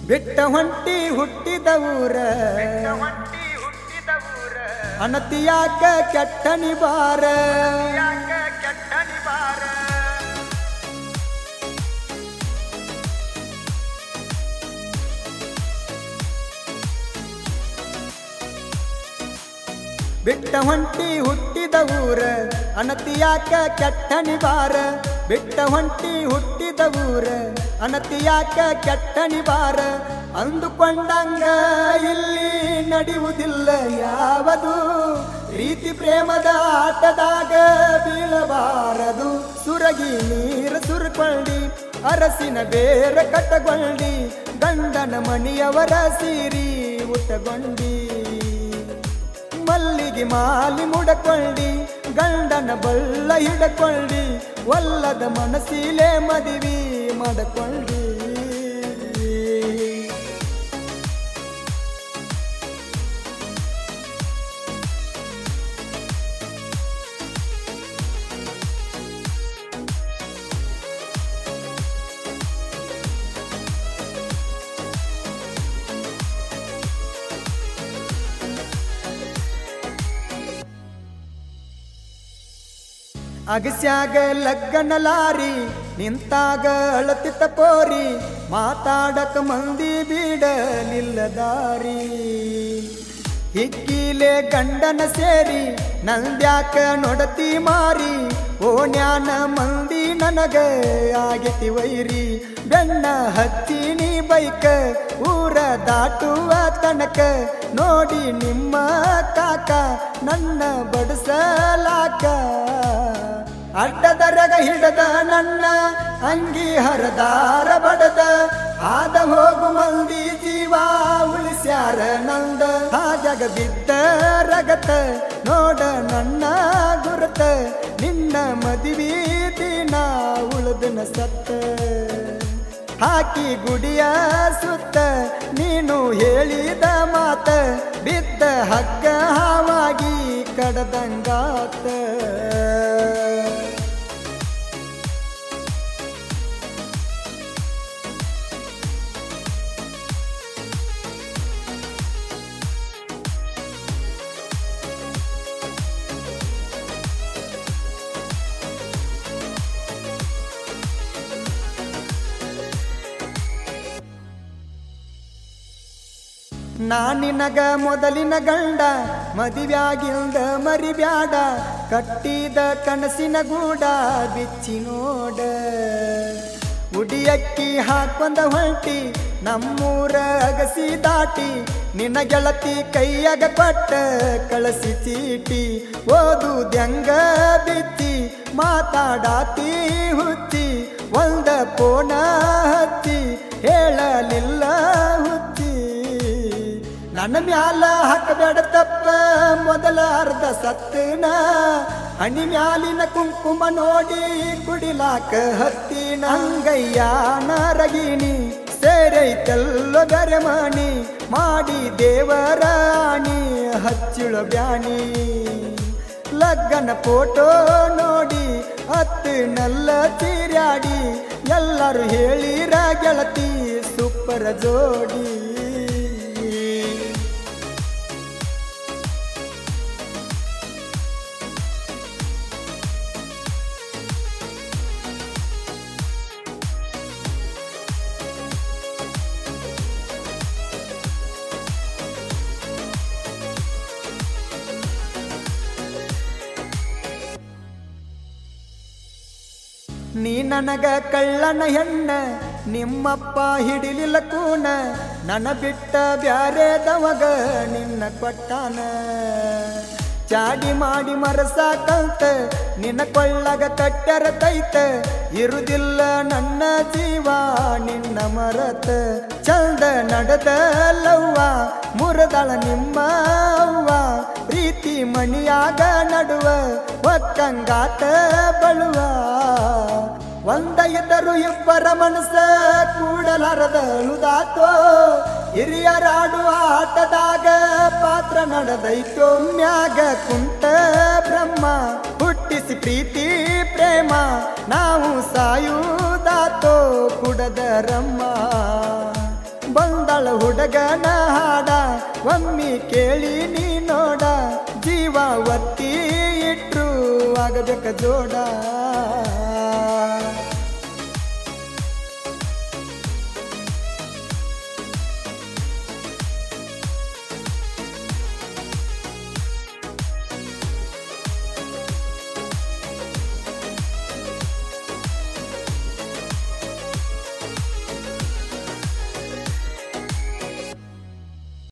ಬಿಟ್ಟ ಹೊಂಟಿ ಹುಟ್ಟಿದ ಊರ ಅನತಿಯಾಕ ಕೆಟ್ಟ ನಿಬಾರ ಬಿಟ್ಟ ಹೊಂಟಿ ಹುಟ್ಟಿದ ಊರ ಅನತಿಯಾಕ ಕೆಟ್ಟ ನಿಬಾರ ಬಿಟ್ಟ ಹೊಂಟಿ ಹುಟ್ಟಿದ ಊರ ಅನತಿಯಾಕ ಕೆಟ್ಟ ನಿಬಾರ ಅಂದುಕೊಂಡಂಗ ಇಲ್ಲಿ ನಡೆಯುವುದಿಲ್ಲ ಯಾವುದು ಪ್ರೀತಿ ಪ್ರೇಮದ ಆಟದಾಗ ಬೀಳಬಾರದು ಸುರಗಿ ನೀರು ಸುರ್ಕೊಳ್ಳಿ ಅರಸಿನ ಬೇರ ಕಟ್ಟಗೊಂಡಿ ಗಂಡನ ಮಣಿಯವರ ಸೀರಿ ಉಟ್ಟಗೊಂಡಿ ಮಲ್ಲಿಗೆ ಮಾಲಿ ಮುಡಕೊಳ್ಳಿ ಗಂಡನ ಬಳ್ಳ ಹಿಡಕೊಳ್ಳಿ ಒಲ್ಲದ ಮನಸ್ಸಿಲೆ ಮದಿವಿ ಮಾಡಕೊಳ್ಳಿ ಅಗಸ್ಯಾಗ ಲಗ್ಗನ ಲಾರಿ ನಿಂತಾಗ ಅಳತಿತ ಪೋರಿ ಮಾತಾಡಕ ಮಂದಿ ಬೀಡ ನಿಲ್ಲದಾರಿ ಹಿಕ್ಕಿಲೆ ಗಂಡನ ಸೇರಿ ನಂದ್ಯಾಕ ನೊಡತಿ ಮಾರಿ ಓಣ್ಯಾನ ಮಂದಿ ನನಗ ಆಗಿತಿ ವೈರಿ ಬೆಣ್ಣ ಹತ್ತಿನಿ ಬೈಕ ಊರ ದಾಟುವ ತನಕ ನೋಡಿ ನಿಮ್ಮ ಕಾಕ ನನ್ನ ಬಡಸಲಾಕ ಅಡ್ಡದರಗ ಹಿಡದ ನನ್ನ ಅಂಗಿ ಹರದಾರ ಬಡದ ಆದ ಹೋಗು ಮಂದಿ ಜೀವ ಉಳಿಸ್ಯಾರ ನಂದ ಆ ಜಗ ಬಿದ್ದ ರಗತ ನೋಡ ನನ್ನ ಗುರುತ ನಿನ್ನ ಮದುವೆ ದಿನ ಉಳಿದನ ಸತ್ತ ಹಾಕಿ ಗುಡಿಯ ಸುತ್ತ ನೀನು ಹೇಳಿದ ಮಾತ ಬಿದ್ದ ಹಗ್ಗ ಹಾವಾಗಿ ಕಡದಂಗಾತ ನಾನಿನಗ ಮೊದಲಿನ ಗಂಡ ಮದಿವ್ಯಾಗಿಲ್ದ ಮರಿಬ್ಯಾಡ ಕಟ್ಟಿದ ಕನಸಿನ ಗೂಡ ಬಿಚ್ಚಿ ನೋಡ ಉಡಿಯಕ್ಕಿ ಹಾಕೊಂದ ಹೊಂಟಿ ನಮ್ಮೂರ ಅಗಸಿ ದಾಟಿ ನಿನ್ನ ಗೆಳತಿ ಕೈಯಾಗ ಕೊಟ್ಟ ಕಳಸಿ ಚೀಟಿ ಓದು ದ್ಯಂಗ ಬಿಚ್ಚಿ ಮಾತಾಡಾತಿ ಹುಚ್ಚಿ ಒಂದ ಪೋಣ ಹಚ್ಚಿ ಹೇಳಲಿಲ್ಲ ಹುಚ್ಚಿ ನನ್ನ ಮ್ಯಾಲ ಹಾಕಬೇಡ ತಪ್ಪ ಮೊದಲ ಅರ್ಧ ಸತ್ತನ ಹಣಿ ಮ್ಯಾಲಿನ ಕುಂಕುಮ ನೋಡಿ ಕುಡಿಲಾಕ ಹತ್ತಿನ ಅಂಗಯ್ಯ ನರಗಿಣಿ ಸೇರೈತೆಲ್ಲೋ ಗರಮಣಿ ಮಾಡಿ ದೇವರಾಣಿ ಹಚ್ಚಿಳು ಬ್ಯಾಣಿ ಲಗ್ಗನ ಫೋಟೋ ನೋಡಿ ಹತ್ತು ನಲ್ಲ ಚೀರ್ಯಾಡಿ ಎಲ್ಲರೂ ಹೇಳಿರ ಗೆಳತಿ ಸೂಪರ ಜೋಡಿ ನೀ ನನಗ ಕಳ್ಳನ ಹೆಣ್ಣ ನಿಮ್ಮಪ್ಪ ಹಿಡಿಲಿಲ್ಲ ಕೂನ ನನ್ನ ಬಿಟ್ಟ ಬ್ಯಾರೆದವಗ ನಿನ್ನ ಕೊಟ್ಟಾನ ಚಾಡಿ ಮಾಡಿ ಮರಸಾಕಂತ ನಿನ್ನ ಕೊಳ್ಳಗ ಕಟ್ಟರ ತೈತ ಇರುದಿಲ್ಲ ನನ್ನ ಜೀವ ನಿನ್ನ ಮರತ ಚಂದ ನಡೆದ ಲವ್ವ ಮುರದಳ ನಿಮ್ಮ ಅವ್ವ ಪ್ರೀತಿ ಮಣಿಯಾಗ ನಡುವ ಒಕ್ಕಂಗಾತ ಬಳುವ ಒಂದ ಇದ್ದರು ಇಬ್ಬರ ಮನಸ್ಸ ಕೂಡಲಾರದ ಅಳುದಾತೋ ಹಿರಿಯರಾಡುವ ಆಟದಾಗ ಪಾತ್ರ ನಡೆದೈತೋ ಮ್ಯಾಗ ಕುಂತ ಬ್ರಹ್ಮ ಹುಟ್ಟಿಸಿ ಪ್ರೀತಿ ಪ್ರೇಮ ನಾವು ಸಾಯುವುದಾತೋ ಕುಡದ ರಮ್ಮ ಬಂದ ಬಾಳ ಹುಡುಗನ ಹಾಡ ಒಮ್ಮಿ ಕೇಳಿ ನೀ ನೋಡ ಜೀವ ಒತ್ತಿ ಇಟ್ರು ಆಗಬೇಕ ಜೋಡ